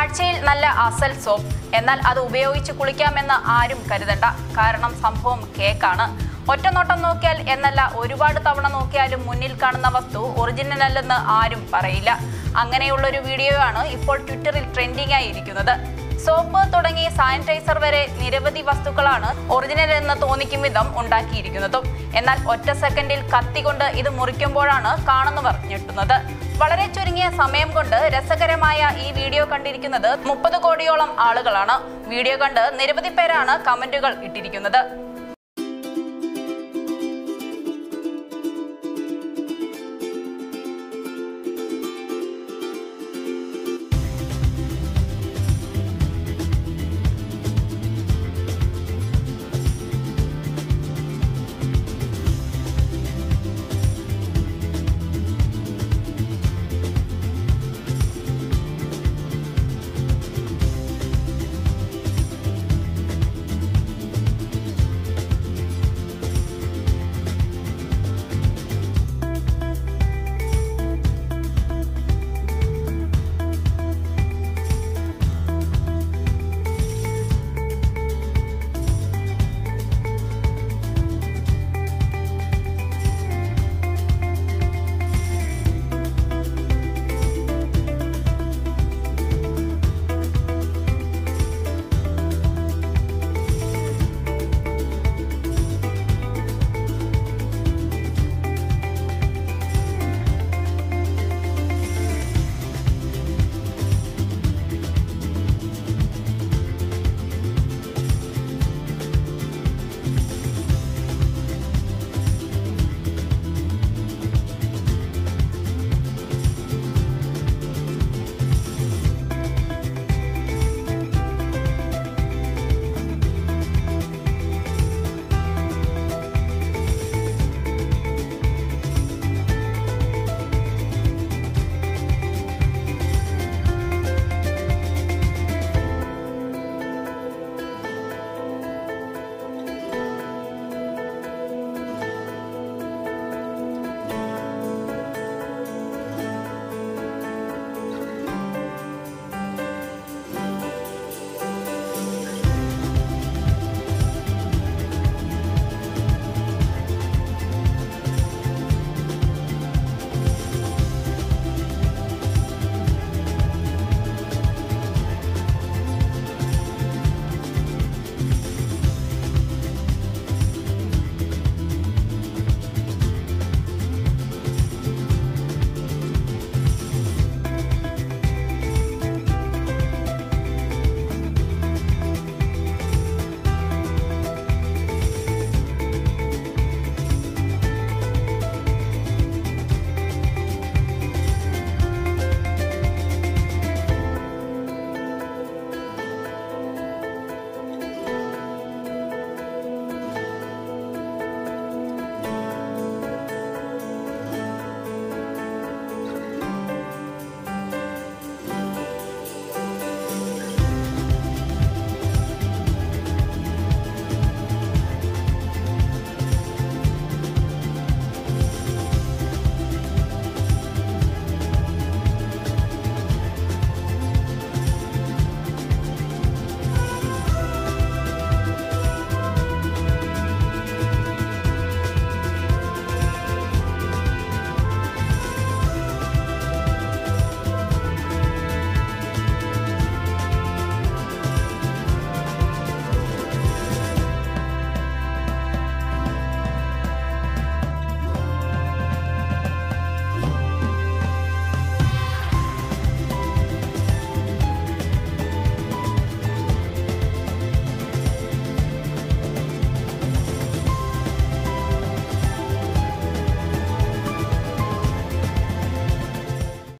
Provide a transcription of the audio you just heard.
കാഴ്ചയിൽ നല്ല അസൽ സോപ്പ് എന്നാൽ അത് ഉപയോഗിച്ച് കുളിക്കാമെന്ന് ആരും കരുതണ്ട കാരണം സംഭവം കേക്കാണ് ഒറ്റ നോട്ടം നോക്കിയാൽ എന്നല്ല ഒരുപാട് തവണ നോക്കിയാലും മുന്നിൽ കാണുന്ന വസ്തു ഒറിജിനൽ അല്ലെന്ന് ആരും പറയില്ല അങ്ങനെയുള്ളൊരു വീഡിയോ ആണ് ഇപ്പോൾ ട്വിറ്ററിൽ ട്രെൻഡിംഗ് ആയിരിക്കുന്നത് സോപ്പ് തുടങ്ങി സാനിറ്റൈസർ വരെ നിരവധി വസ്തുക്കളാണ് ഒറിജിനൽ എന്ന് തോന്നിക്കും വിധം ഉണ്ടാക്കിയിരിക്കുന്നതും എന്നാൽ ഒറ്റ സെക്കൻഡിൽ കത്തി കൊണ്ട് ഇത് മുറിക്കുമ്പോഴാണ് കാണുന്നവർ ഞെട്ടുന്നത് വളരെ ചുരുങ്ങിയ സമയം കൊണ്ട് രസകരമായ ഈ വീഡിയോ കണ്ടിരിക്കുന്നത് മുപ്പത് കോടിയോളം ആളുകളാണ് വീഡിയോ കണ്ട് നിരവധി പേരാണ് കമന്റുകൾ ഇട്ടിരിക്കുന്നത്